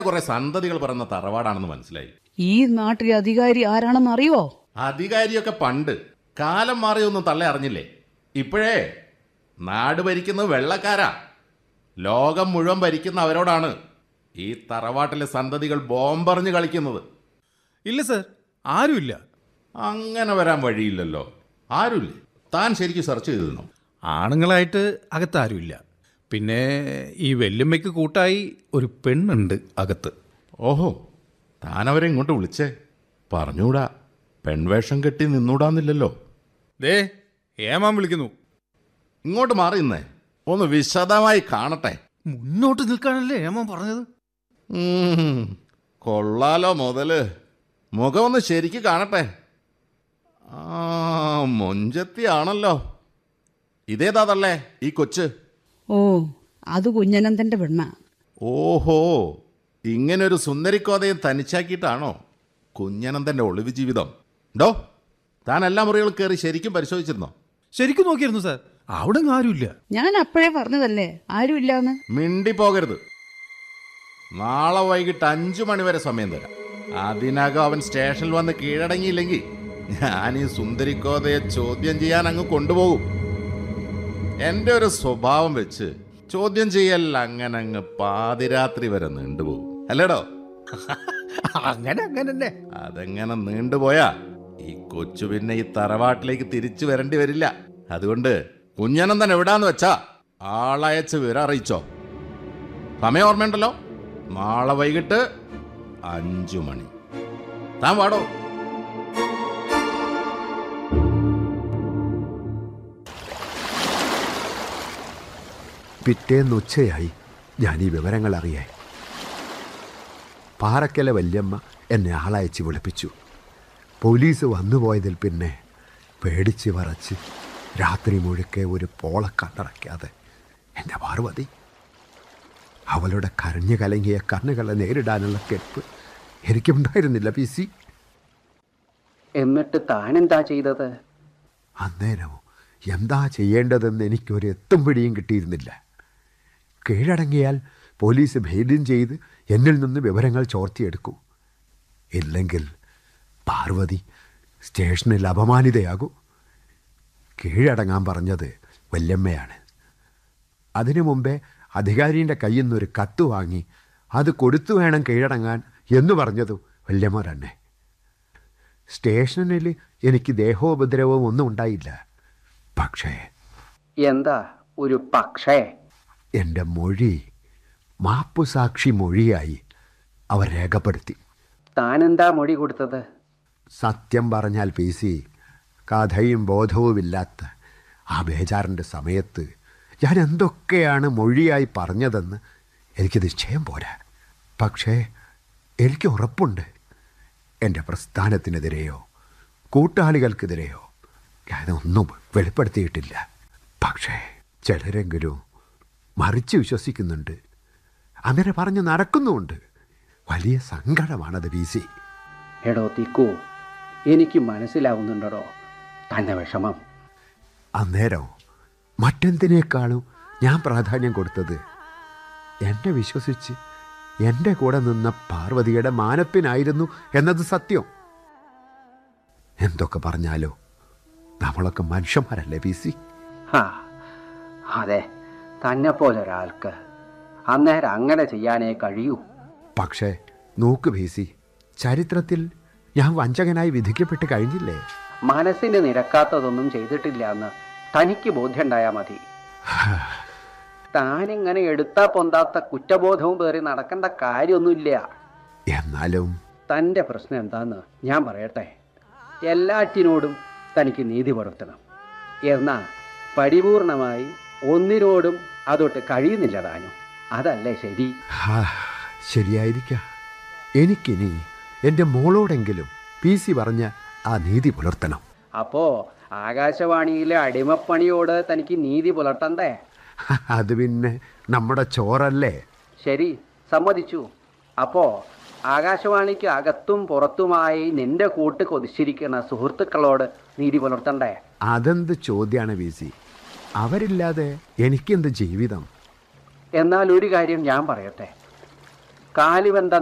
കുറെ സന്തതികൾ പറയുന്ന തറവാടാണെന്ന് മനസ്സിലായി ഈ നാട്ടിലെ അധികാരി ആരാണെന്ന് അറിയോ അധികാരിയൊക്കെ പണ്ട് കാലം മാറിയൊന്നും തള്ളെ അറിഞ്ഞില്ലേ ഇപ്പോഴേ നാട് ഭരിക്കുന്നത് വെള്ളക്കാരാ ലോകം മുഴുവൻ ഭരിക്കുന്ന അവരോടാണ് ഈ തറവാട്ടിലെ സന്തതികൾ ബോംബെറിഞ്ഞ് കളിക്കുന്നത് ഇല്ല സർ ആരുമില്ല അങ്ങനെ വരാൻ വഴിയില്ലല്ലോ ആരുമില്ലേ താൻ ശരിക്കും സെർച്ച് ചെയ്തിരുന്നു ആണുങ്ങളായിട്ട് അകത്ത് ആരുമില്ല പിന്നെ ഈ വെല്ലുമ്മയ്ക്ക് കൂട്ടായി ഒരു പെണ്ണുണ്ട് അകത്ത് ഓഹോ താൻ അവരെ ഇങ്ങോട്ട് വിളിച്ചേ പറഞ്ഞൂടാ പെൺവേഷം കെട്ടി നിന്നൂടാന്നില്ലല്ലോ ദേ ഏമാൻ വിളിക്കുന്നു ഇങ്ങോട്ട് മാറി നിന്നേ ഒന്ന് വിശദമായി കാണട്ടെ മുന്നോട്ട് നിൽക്കാനല്ലേ ഏമാൻ പറഞ്ഞത് ഉം, കൊള്ളാലോ മുതല് മുഖം ഒന്ന് ശരിക്ക് കാണട്ടെ ആ മൊഞ്ചത്തിയാണല്ലോ ഇതേതാതല്ലേ ഈ കൊച്ച് ഓ അത് കുഞ്ഞനന്തന്റെ പെണ്ണ ഓഹോ ഇങ്ങനൊരു സുന്ദരിക്കോതയും തനിച്ചാക്കിയിട്ടാണോ കുഞ്ഞനന്തൻ്റെ ഒളിവ് ജീവിതം ഡോ താൻ എല്ലാ മുറികളും കയറി ശരിക്കും പരിശോധിച്ചിരുന്നോ ശരിക്കും നോക്കിയിരുന്നു സാർ അവിടെ അങ്ങ് ആരുമില്ല ഞാൻ അപ്പോഴേ പറഞ്ഞതല്ലേ ആരുമില്ലാന്ന് മിണ്ടി പോകരുത് നാളെ വൈകിട്ട് അഞ്ചു മണി വരെ സമയം തരാം അതിനകം അവൻ സ്റ്റേഷനിൽ വന്ന് കീഴടങ്ങിയില്ലെങ്കിൽ ഞാൻ ഈ സുന്ദരിക്കോതയെ ചോദ്യം ചെയ്യാൻ അങ്ങ് കൊണ്ടുപോകും എൻ്റെ ഒരു സ്വഭാവം വെച്ച് ചോദ്യം ചെയ്യൽ അങ്ങനെ അങ്ങ് പാതിരാത്രി വരെ നീണ്ടുപോകും അല്ലേടോ അങ്ങനെ അങ്ങനെ തന്നെ അതെങ്ങനെ നീണ്ടുപോയാ ഈ കൊച്ചു പിന്നെ ഈ തറവാട്ടിലേക്ക് തിരിച്ചു വരേണ്ടി വരില്ല അതുകൊണ്ട് കുഞ്ഞനന്തൻ എവിടാന്ന് വെച്ചാ ആളയച്ച് വിവരം അറിയിച്ചോ സമയം ഓർമ്മയുണ്ടല്ലോ നാളെ വൈകിട്ട് അഞ്ചു മണി താൻ വാടോ പിറ്റേന്ന് ഉച്ചയായി ഞാൻ ഈ വിവരങ്ങൾ അറിയാൻ പാറക്കല വല്യമ്മ എന്നെ ആളയച്ച് വിളിപ്പിച്ചു പോലീസ് വന്നുപോയതിൽ പിന്നെ പേടിച്ച് വറച്ച് രാത്രി മുഴുക്കെ ഒരു പോള കണ്ണടയ്ക്കാതെ എൻ്റെ പാർവതി അവളുടെ കരഞ്ഞു കലങ്ങിയ കണ്ണുകളെ നേരിടാനുള്ള കെപ്പ് എനിക്കുണ്ടായിരുന്നില്ല പി സി എന്നിട്ട് താനെന്താ ചെയ്തത് അന്നേരം എന്താ ചെയ്യേണ്ടതെന്ന് എനിക്കൊരു എത്തും പിടിയും കിട്ടിയിരുന്നില്ല കീഴടങ്ങിയാൽ പോലീസ് ഭേദ്യം ചെയ്ത് എന്നിൽ നിന്ന് വിവരങ്ങൾ ചോർത്തിയെടുക്കൂ ഇല്ലെങ്കിൽ പാർവതി സ്റ്റേഷനിൽ അപമാനിതയാകൂ കീഴടങ്ങാൻ പറഞ്ഞത് വല്യമ്മയാണ് അതിനു മുമ്പേ അധികാരിയുടെ കയ്യിൽ നിന്നൊരു കത്ത് വാങ്ങി അത് കൊടുത്തു വേണം കീഴടങ്ങാൻ എന്ന് പറഞ്ഞത് വല്യമ്മ തന്നെ സ്റ്റേഷനിൽ എനിക്ക് ദേഹോപദ്രവവും ഒന്നും ഉണ്ടായില്ല പക്ഷേ എന്താ ഒരു പക്ഷേ എൻ്റെ മൊഴി മാപ്പുസാക്ഷി മൊഴിയായി അവർ രേഖപ്പെടുത്തി താനെന്താ മൊഴി കൊടുത്തത് സത്യം പറഞ്ഞാൽ പി സി കഥയും ബോധവുമില്ലാത്ത ആ ബേജാറിൻ്റെ സമയത്ത് ഞാൻ എന്തൊക്കെയാണ് മൊഴിയായി പറഞ്ഞതെന്ന് എനിക്ക് നിശ്ചയം പോരാ പക്ഷേ എനിക്ക് ഉറപ്പുണ്ട് എൻ്റെ പ്രസ്ഥാനത്തിനെതിരെയോ കൂട്ടാളികൾക്കെതിരെയോ ഞാനൊന്നും വെളിപ്പെടുത്തിയിട്ടില്ല പക്ഷേ ചിലരെങ്കിലും മറിച്ച് വിശ്വസിക്കുന്നുണ്ട് അങ്ങനെ പറഞ്ഞ് നടക്കുന്നുമുണ്ട് വലിയ സങ്കടമാണത് പി സി എടോ തിക്കു എനിക്ക് മനസ്സിലാവുന്നുണ്ടോ തൻ്റെ വിഷമം അന്നേരം മറ്റെന്തിനേക്കാളും ഞാൻ പ്രാധാന്യം കൊടുത്തത് എന്നെ വിശ്വസിച്ച് എൻ്റെ കൂടെ നിന്ന പാർവതിയുടെ മാനപ്പിനായിരുന്നു എന്നത് സത്യം എന്തൊക്കെ പറഞ്ഞാലോ നമ്മളൊക്കെ മനുഷ്യന്മാരല്ലേ പി സി ഹാ അതെ തന്നെ പോലെ ഒരാൾക്ക് അന്നേരം അങ്ങനെ ചെയ്യാനേ കഴിയൂ പക്ഷേ നോക്ക് പി സി ചരിത്രത്തിൽ ഞാൻ വഞ്ചകനായി വിധിക്കപ്പെട്ട് കഴിഞ്ഞില്ലേ മനസ്സിന് നിരക്കാത്തതൊന്നും ചെയ്തിട്ടില്ല എന്ന് തനിക്ക് ബോധ്യമുണ്ടായാൽ മതി താനിങ്ങനെ എടുത്താ പൊന്താത്ത കുറ്റബോധവും പേറി നടക്കേണ്ട കാര്യമൊന്നുമില്ല എന്നാലും തൻ്റെ പ്രശ്നം എന്താന്ന് ഞാൻ പറയട്ടെ എല്ലാറ്റിനോടും തനിക്ക് നീതി പുലർത്തണം എന്നാൽ പരിപൂർണമായി ഒന്നിനോടും അതൊട്ട് കഴിയുന്നില്ല താനും അതല്ലേ ശരി ഹാ, ശരിയായിരിക്കാം എനിക്കിനി എൻ്റെ മോളോടെങ്കിലും പി സി പറഞ്ഞ ആ നീതി പുലർത്തണം അപ്പോ ആകാശവാണിയിലെ അടിമപ്പണിയോട് തനിക്ക് നീതി പുലർത്തണ്ടേ അത് പിന്നെ നമ്മുടെ ചോറല്ലേ ശരി സമ്മതിച്ചു അപ്പോ ആകാശവാണിക്ക് അകത്തും പുറത്തുമായി നിന്റെ കൂട്ട് കൊതിച്ചിരിക്കുന്ന സുഹൃത്തുക്കളോട് നീതി പുലർത്തണ്ടേ അതെന്ത് ചോദ്യമാണ് പി സി അവരില്ലാതെ എനിക്കെന്ത് ജീവിതം എന്നാൽ ഒരു കാര്യം ഞാൻ പറയട്ടെ കാലിവെന്ത